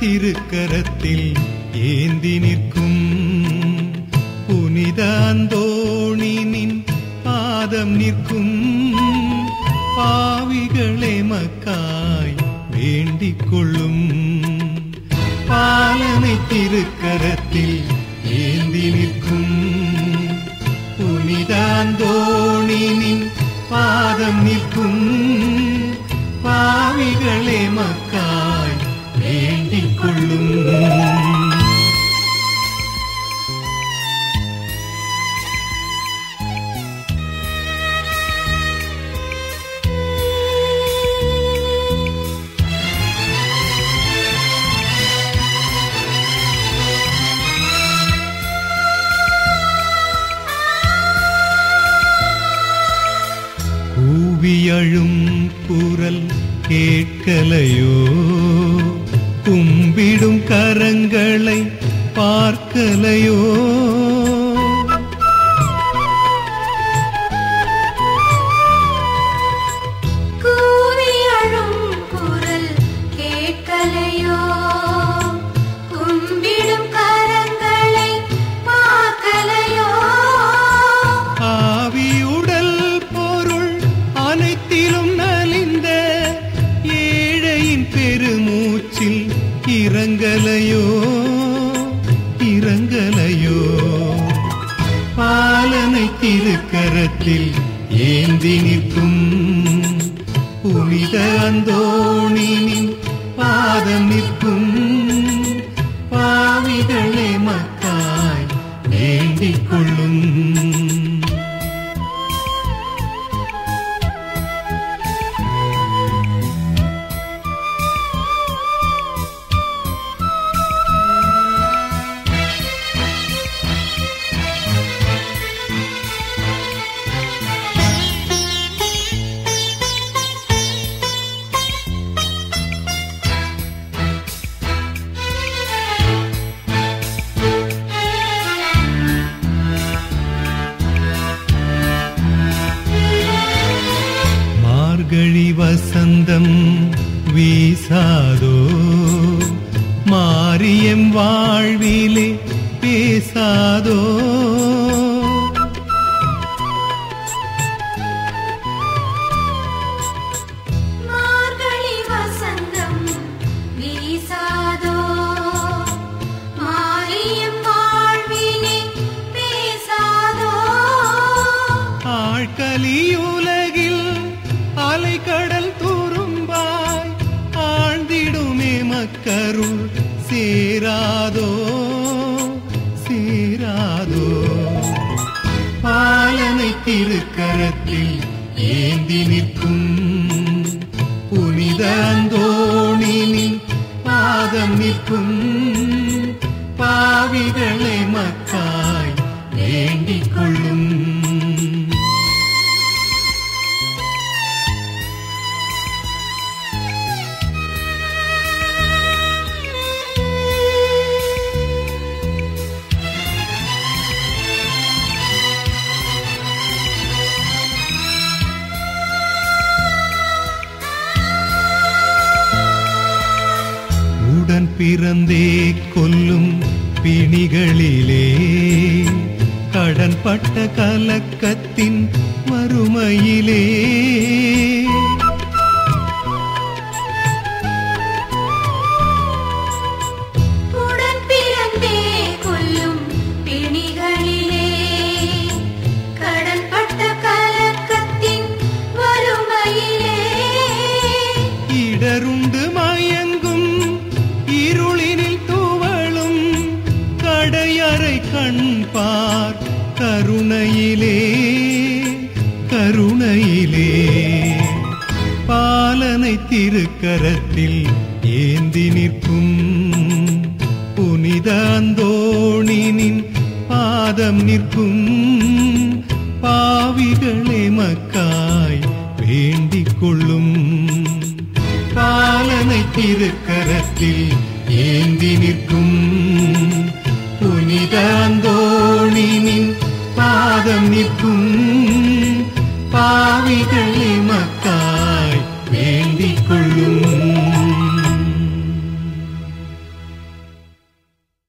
திருக்கரத்தில் ஏந்தி நிற்கும் புனித அந்தோணினின் பாதம் நிற்கும் பாவிகளே மக்காய் வேண்டிக் கொள்ளும் பாலனை திருக்கரத்தில் ஏந்தி நிற்கும் புனித அந்தோணினின் பாதம் நிற்கும் பாவிகளே மக்காய் வேண்டிக் கொள்ளும் கூவியழும் குரல் கேட்கலையோ கும்பிடும் கரங்களை பார்க்கலையோ கூவி அழும் குரல் கேட்கலையோ கும்பிடும் கரங்களை பார்க்கலையோ ஆவியுடல் பொருள் அனைத்திலும் நலிந்த ஏழையின் பெருமூச்சில் இறங்கலையோ இறங்கலையோ பாலனை திருக்கரத்தில் ஏந்தி நிற்கும் புனித அந்தோணினின் பாதம் நிற்கும் பாவிகளே மக்காய் வேண்டிக் கொள்ளும் மார்கழி வசந்தம் வீசாதோ மாரியம் வாழ்விலே பேசாதோ மார்கழி வசந்தம் வீசாதோ மாரியம் வாழ்விலே பேசாதோ ஆழ்கலியுலகில் அலைக்கடல் துரும்பாய் ஆழ்ந்திடுமே மக்கருள் சேராதோ சேராதோ பாலனை திருக்கரத்தில் ஏந்தி நிற்கும் புனித அந்தோணினின் பாதம் நிற்கும் பாவிகளை மக்காய் வேண்டிக் கொள்ளும் உடன் பிறந்தே கொல்லும் பிணிகளிலே கடன் பட்ட கலக்கத்தின் மறுமையிலே உடன் பிறந்தே கொல்லும் பிணிகளிலே கடன் பட்ட கலக்கத்தின் வறுமையிலே இடருண்டு மயங்கும் இருளினில் துவளும் கடையறை கண் பார் கருணையிலே கருணையிலே பாலனை திருக்கரத்தில் ஏந்தி நிற்கும் புனித அந்தோணினின் பாதம் நிற்கும் பாவிகளே மக்காய் வேண்டிக் கொள்ளும் பாலனை திருக்கரத்தில் ஏந்தி நிற்கும் புனித அந்தோணினின் பாதம் நிற்கும் பாவிகளே